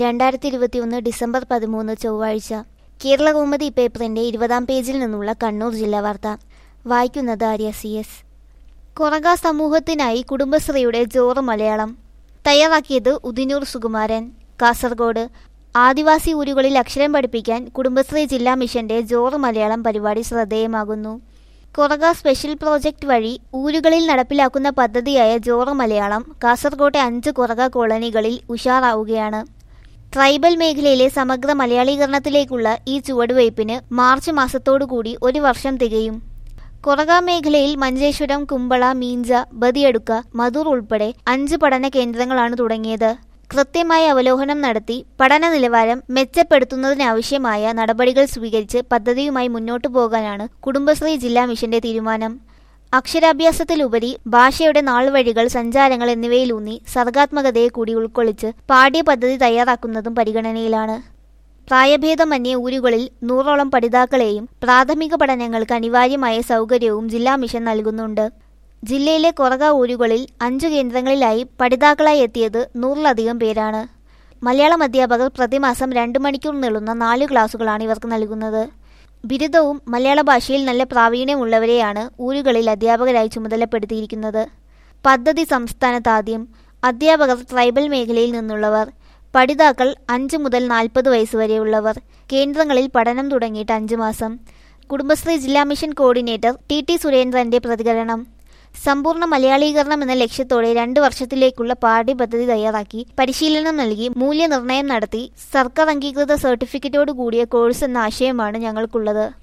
രണ്ടായിരത്തി ഇരുപത്തിയൊന്ന് ഡിസംബർ പതിമൂന്ന് ചൊവ്വാഴ്ച കേരളകൗമുദി പേപ്പറിന്റെ ഇരുപതാം പേജിൽ നിന്നുള്ള കണ്ണൂർ ജില്ലാ വാർത്ത വായിക്കുന്നത് ആര്യ സി എസ് കൊറഗ സമൂഹത്തിനായി കുടുംബശ്രീയുടെ ജോറ് മലയാളം തയ്യാറാക്കിയത് ഉദിനൂർ സുകുമാരൻ കാസർഗോഡ് ആദിവാസി ഊരുകളിൽ അക്ഷരം പഠിപ്പിക്കാൻ കുടുംബശ്രീ ജില്ലാ മിഷന്റെ ജോറ് മലയാളം പരിപാടി ശ്രദ്ധേയമാകുന്നു കൊറഗ സ്പെഷ്യൽ പ്രോജക്റ്റ് വഴി ഊരുകളിൽ നടപ്പിലാക്കുന്ന പദ്ധതിയായ ജോറ് മലയാളം കാസർകോട്ടെ അഞ്ച് കൊറഗ കോളനികളിൽ ഉഷാറാവുകയാണ് ട്രൈബൽ മേഖലയിലെ സമഗ്ര മലയാളീകരണത്തിലേക്കുള്ള ഈ ചുവടുവയ്പ്പിന് മാർച്ച് മാസത്തോടുകൂടി ഒരു വർഷം തികയും കൊറഗ മേഖലയിൽ മഞ്ചേശ്വരം കുമ്പള മീഞ്ച ബദിയടുക്ക മധുർ ഉൾപ്പെടെ അഞ്ച് പഠന കേന്ദ്രങ്ങളാണ് തുടങ്ങിയത് കൃത്യമായ അവലോകനം നടത്തി പഠന നിലവാരം മെച്ചപ്പെടുത്തുന്നതിനാവശ്യമായ നടപടികൾ സ്വീകരിച്ച് പദ്ധതിയുമായി മുന്നോട്ടു പോകാനാണ് കുടുംബശ്രീ ജില്ലാ മിഷന്റെ തീരുമാനം അക്ഷരാഭ്യാസത്തിലുപരി ഭാഷയുടെ നാൾവഴികൾ സഞ്ചാരങ്ങൾ എന്നിവയിലൂന്നി സർഗാത്മകതയെ കൂടി ഉൾക്കൊള്ളിച്ച് പാഠ്യപദ്ധതി തയ്യാറാക്കുന്നതും പരിഗണനയിലാണ് പ്രായഭേദമന്യേ ഊരുകളിൽ നൂറോളം പഠിതാക്കളെയും പ്രാഥമിക പഠനങ്ങൾക്ക് അനിവാര്യമായ സൗകര്യവും ജില്ലാ മിഷൻ നൽകുന്നുണ്ട് ജില്ലയിലെ കൊറക ഊരുകളിൽ അഞ്ചു കേന്ദ്രങ്ങളിലായി പഠിതാക്കളായി എത്തിയത് നൂറിലധികം പേരാണ് മലയാളം അധ്യാപകർ പ്രതിമാസം രണ്ടു മണിക്കൂർ നീളുന്ന നാല് ക്ലാസുകളാണ് ഇവർക്ക് നൽകുന്നത് ബിരുദവും മലയാള ഭാഷയിൽ നല്ല പ്രാവീണ്യമുള്ളവരെയാണ് ഊരുകളിൽ അധ്യാപകരായി ചുമതലപ്പെടുത്തിയിരിക്കുന്നത് പദ്ധതി സംസ്ഥാനത്താദ്യം അധ്യാപകർ ട്രൈബൽ മേഖലയിൽ നിന്നുള്ളവർ പഠിതാക്കൾ അഞ്ച് മുതൽ നാൽപ്പത് വയസ്സ് വരെയുള്ളവർ കേന്ദ്രങ്ങളിൽ പഠനം തുടങ്ങിയിട്ട് അഞ്ച് മാസം കുടുംബശ്രീ ജില്ലാ മിഷൻ കോർഡിനേറ്റർ ടി ടി സുരേന്ദ്രന്റെ പ്രതികരണം സമ്പൂർണ്ണ മലയാളീകരണം എന്ന ലക്ഷ്യത്തോടെ രണ്ട് വർഷത്തിലേക്കുള്ള പാഠ്യപദ്ധതി തയ്യാറാക്കി പരിശീലനം നൽകി മൂല്യനിർണ്ണയം നടത്തി സർക്കാർ അംഗീകൃത സർട്ടിഫിക്കറ്റോടു കൂടിയ കോഴ്സ് എന്ന ആശയമാണ് ഞങ്ങൾക്കുള്ളത്